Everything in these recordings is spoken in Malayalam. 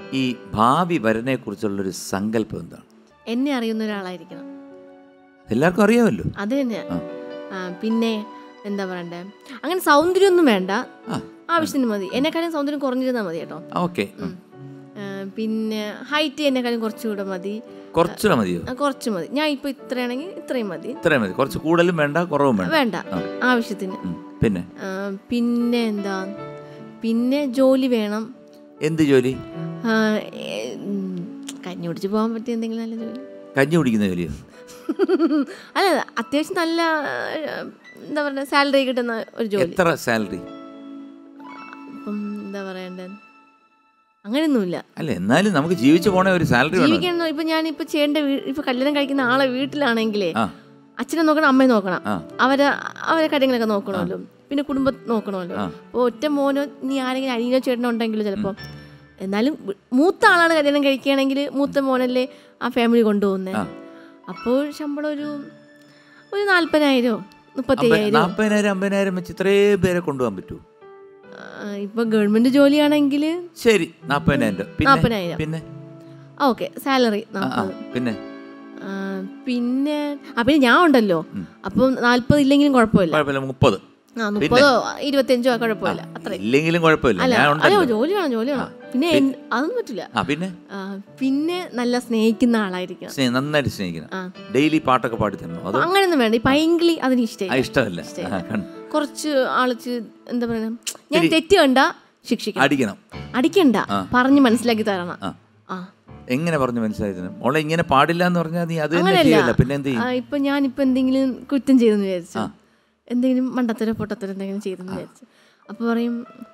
ഈ ഭാവി വരനെ കുറിച്ചുള്ളൊരു സങ്കല്പം എന്താണ് എന്നെ അറിയുന്ന ഒരാളായിരിക്കണം എല്ലാവർക്കും അറിയാമല്ലോ അത് തന്നെ ആ. ആ, പിന്നെ എന്താ പറയണ്ടേ അങ്ങനെ സൗന്ദര്യമൊന്നും വേണ്ട ആ ആവശ്യത്തിന് മതി എന്നെക്കാളും സൗന്ദര്യം കുറഞ്ഞിരുന്നാൽ മതി കേട്ടോ ഓക്കെ ആ, പിന്നെ ഹൈറ്റ് എന്നെക്കാളും കുറച്ചുകൂടെ മതി കുറച്ചുകൂടെ മതിയോ ആ, കുറച്ച് മതി ഞാൻ ഇപ്പോൾ ഇത്രയാണെങ്കിൽ ഇത്രയും മതി ഇത്രയും മതി കുറച്ച് കൂടുതലും വേണ്ട കുറവും വേണ്ട വേണ്ട ആ. ആവശ്യത്തിന് ഉം. പിന്നെ ആ, പിന്നെ എന്താ പിന്നെ ജോലി വേണം എന്ത് ജോലി ആ, ഏ, ഉം, കഞ്ഞി കുടിച്ച് പോകാൻ പറ്റിയ എന്തെങ്കിലും നല്ല ജോലി കഞ്ഞി കുടിക്കുന്ന ജോലിയോ അല്ല അത്യാവശ്യം നല്ല ആ, എന്താ പറയുക സാലറി കിട്ടുന്ന ഒരു ജോലി എത്ര സാലറി ഇപ്പം എന്താ പറയണ്ടേ അങ്ങനെയൊന്നുമില്ല അല്ല എന്നാലും നമുക്ക് ജീവിച്ചു പോണ ഒരു സാലറി വേണം ജീവിക്കണം ഇപ്പൊ ഞാൻ ഇപ്പൊ ചെയ്യേണ്ട വീ- ഇപ്പൊ കല്യാണം കഴിക്കുന്ന ആളെ വീട്ടിലാണെങ്കിലേ ആ അച്ഛനെ നോക്കണം അമ്മയെ നോക്കണം ആ. അവരെ അവരെ കാര്യങ്ങളൊക്കെ നോക്കണമല്ലോ പിന്നെ കുടുംബം നോക്കണമല്ലോ ആ. അപ്പോൾ ഒറ്റ മോനോ നീ ആരെങ്കിലും അനിയനോ ചേട്ടനോ ഉണ്ടെങ്കിലോ ചിലപ്പോൾ എന്നാലും വി- മൂത്ത ആളാണ് കല്യാണം കഴിക്കുകയാണെങ്കിൽ മൂത്ത മോനല്ലേ ആ ഫാമിലി കൊണ്ടുപോകുന്നത് ആ. അപ്പോൾ ശമ്പളം ഒരു ഒരു നാല്പതിനായിരോ മുപ്പത്തയ്യായിരോ നാൽപ്പതിനായിരം അമ്പതിനായിരം വെച്ച് ഇത്രയും പേരെ കൊണ്ടുപോകാൻ പറ്റുമോ ഇപ്പൊ ഗവൺമെന്റ് ജോലിയാണെങ്കിൽ ശരി നാൽപ്പതിനായിരം രൂപ പിന്നെ നാൽപ്പതിനായിരം. പിന്നെ ഓക്കെ സാലറി ആ, ആ, പിന്നെ ആ, പിന്നെ ആ പിന്നെ ഞാൻ ഉണ്ടല്ലോ അപ്പം നാല്പത് ഇല്ലെങ്കിലും കുഴപ്പമില്ല കുഴപ്പമില്ല മുപ്പത് ആ മുപ്പതോ ഇരുപത്തഞ്ചോ കുഴപ്പമില്ല അത്ര ഇല്ലെങ്കിലും കുഴപ്പമില്ല അല്ല ഞാൻ അയ്യോ ഉണ്ടല്ലോ ജോലി വേണം ജോലി വേണം പിന്നെ എൻ- അതൊന്നും പറ്റില്ല ആ പിന്നെ ആ, പിന്നെ നല്ല സ്നേഹിക്കുന്ന ആളായിരിക്കണം സ്നേഹം നന്നായിട്ട് സ്നേഹിക്കണം ആ. ഡെയിലി പാട്ടൊക്കെ പാടി തരണോ അതോ അങ്ങനെയൊന്നും വേണ്ട ഈ പൈങ്കിളി അതിന് ആ ഇഷ്ടമില്ല ഇഷ്ടമല്ല ആ, കൺ- കുറച്ച് ആളിച്ച് എന്താ പറയുക ഞാൻ തെറ്റ് കണ്ട ശിക്ഷിക്കണം അടിക്കണം അടിക്കണ്ട പറഞ്ഞ് മനസ്സിലാക്കി തരണം ആ. ആ എങ്ങനെ പറഞ്ഞു മനസ്സിലായത് മോളെ ഇങ്ങനെ പാടില്ല എന്ന് പറഞ്ഞാൽ നീ അത് തന്നെ അങ്ങനെയല്ല. ചെയ്യല്ല പിന്നെ എന്ത് ചെയ്യും ആ, ഇപ്പൊ ഞാനിപ്പോ എന്തെങ്കിലും കുറ്റം ചെയ്തെന്ന് വിചാരിച്ചു എന്തെങ്കിലും മണ്ടത്തരോ പൊട്ടത്തരോ എന്തെങ്കിലും ചെയ്തെന്ന് വിചാരിച്ചു അപ്പൊ പറയും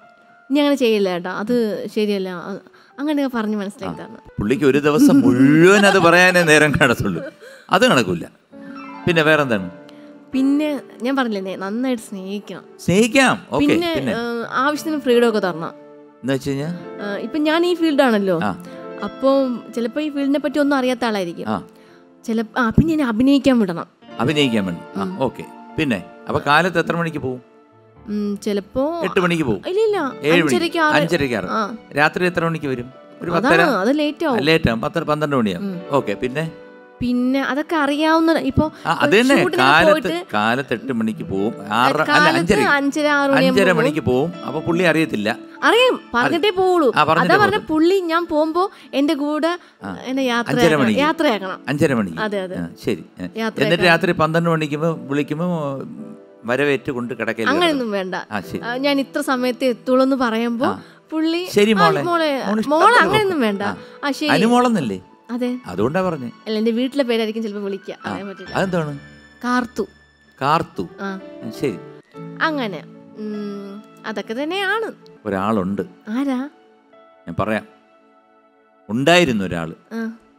നീ അങ്ങനെ ചെയ്യില്ല കേട്ടോ അത് ശരിയല്ല അത് അങ്ങനെയൊക്കെ പറഞ്ഞ് മനസ്സിലാക്കി തരണം പുള്ളിക്ക് ഒരു ദിവസം മുഴുവൻ അത് പറയാനേ നേരം കാണത്തുള്ളൂ അത് നടക്കൂല പിന്നെ വേറെന്താണ് പിന്നെ ഞാൻ പറഞ്ഞില്ലേ നേ- നന്നായിട്ട് സ്നേഹിക്കണം സ്നേഹിക്കാം ഓക്കെ പിന്നെ പിന്നെ ആ, ആവശ്യത്തിന് ഫ്രീഡം ഒക്കെ തരണം എന്ന് വെച്ച് കഴിഞ്ഞാൽ ആ, ഇപ്പൊ ഞാൻ ഈ ഫീൽഡാണല്ലോ ആ. അപ്പോൾ ചിലപ്പോൾ ഈ ഫീൽഡിനെ പറ്റി ഒന്നും അറിയാത്ത ആളായിരിക്കും ആ ചില ആ പിന്നെ എന്നെ അഭിനയിക്കാൻ വിടണം അഭിനയിക്കാൻ വേണ്ടി ആ ഓക്കെ പിന്നെ അപ്പൊ കാലത്ത് എത്ര മണിക്ക് പോകും ഉം, ചിലപ്പോ എട്ട് മണിക്ക് പോകും ഇല്ല ഇല്ല ഏഴ് അഞ്ചരയ്ക്ക് മണിക്ക് ആറ് അഞ്ചരയ്ക്ക് ആറ് ആ രാത്രി എത്ര മണിക്ക് വരും ഒരു പത്തര അതാണ് അത് ലേറ്റ് ആവും ലേറ്റ് ആവും പത്തര പന്ത്രണ്ട് മണിയാവും ഓക്കെ പിന്നെ പിന്നെ അതൊക്കെ അറിയാവുന്ന ഇപ്പൊ ആ, അത് തന്നെ ഷൂട്ടിനൊക്കെ കാലത്ത് പോയിട്ട് കാലത്ത് എട്ട് മണിക്ക് പോവും ആറ് അല്ല കാലത്ത് അഞ്ചര അഞ്ചര ആറ് അഞ്ചര മണിയാകുമ്പോ മണിക്ക് പോവും അപ്പൊ പുള്ളി അറിയത്തില്ല അറിയാം പറഞ്ഞിട്ടേ പോവുള്ളൂ ആ, പറഞ്ഞിട്ടേ അതാ പറഞ്ഞ പുള്ളി ഞാൻ പോകുമ്പോ എന്റെ കൂടെ എന്നെ യാത്ര അഞ്ചര മണിക്ക്. യാത്രയാക്കണം അഞ്ചര മണിക്ക് അതെ അതെ ആ, ശരി ആ. യാത്ര എന്നിട്ട് രാത്രി പന്ത്രണ്ട് മണിക്കുമ്പോ വിളിക്കുമ്പോ വരവേറ്റ് കൊണ്ട് കിടക്കയില്ല അങ്ങനെയൊന്നും വേണ്ട ആ ശരി ആ, ഞാൻ ഇത്ര സമയത്ത് എത്തുള്ളൂ എന്ന് പറയുമ്പോ പുള്ളി ശരി ആ, മോളെ. മോളെ മോള് ഇഷ്ടം മോളെ പോലെ അങ്ങനെയൊന്നും വേണ്ട ആ ശരി അനുമോളെന്നല്ലേ അതെ അതുകൊണ്ടാ പറഞ്ഞേ അല്ല എന്റെ വീട്ടിലെ പേരായിരിക്കും ചിലപ്പോ വിളിക്കുക അറിയാൻ പറ്റില്ല അതെന്താണ് കാർത്തു കാർത്തു ആ ആ, ശരി അങ്ങനെ ഉം, അതൊക്കെ തന്നെയാണ് ഒരാളുണ്ട് ആരാ ഞാൻ പറയാം ഉണ്ടായിരുന്നു ഒരാള് ആ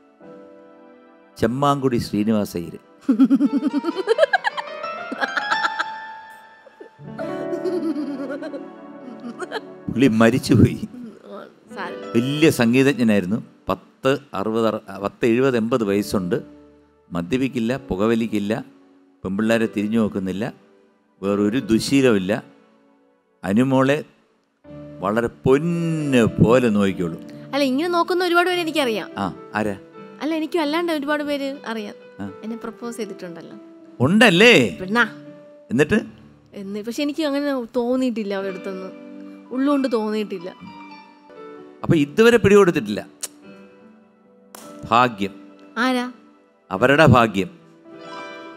ചെമ്മാങ്കുടി ശ്രീനിവാസ അയ്യര് പുള്ളി മരിച്ചുപോയി ഓ, സാരമില്ല. വലിയ സംഗീതജ്ഞനായിരുന്നു പത്ത് അറുപത് അറു- പത്ത് എഴുപത് എൺപത് വയസ്സുണ്ട് മദ്യപിക്കില്ല പുകവലിക്കില്ല പെൺപിള്ളേരെ തിരിഞ്ഞു നോക്കുന്നില്ല വേറൊരു ദുശീലമില്ല അനുമോളെ വളരെ പൊന്ന് പോലെ നോക്കിക്കോളൂ അല്ല ഇങ്ങനെ നോക്കുന്ന ഒരുപാട് പേര് എനിക്കറിയാം ആ ആരാ അല്ല എനിക്കും അല്ലാണ്ട് ഒരുപാട് പേര് അറിയാം ആ. എന്നെ പ്രപ്പോസ് ചെയ്തിട്ടുണ്ടല്ലോ ഉണ്ടല്ലേ പെണ്ണാ എന്നിട്ട് എന്ന് പക്ഷെ എനിക്ക് അങ്ങനെ തോന്നിയിട്ടില്ല അവരുടെ അടുത്തൊന്നും ഉള്ളുകൊണ്ട് തോന്നിയിട്ടില്ല അപ്പൊ ഇതുവരെ പിടികൊടുത്തിട്ടില്ല ഭാഗ്യം ആരാ അവരുടെ ഭാഗ്യം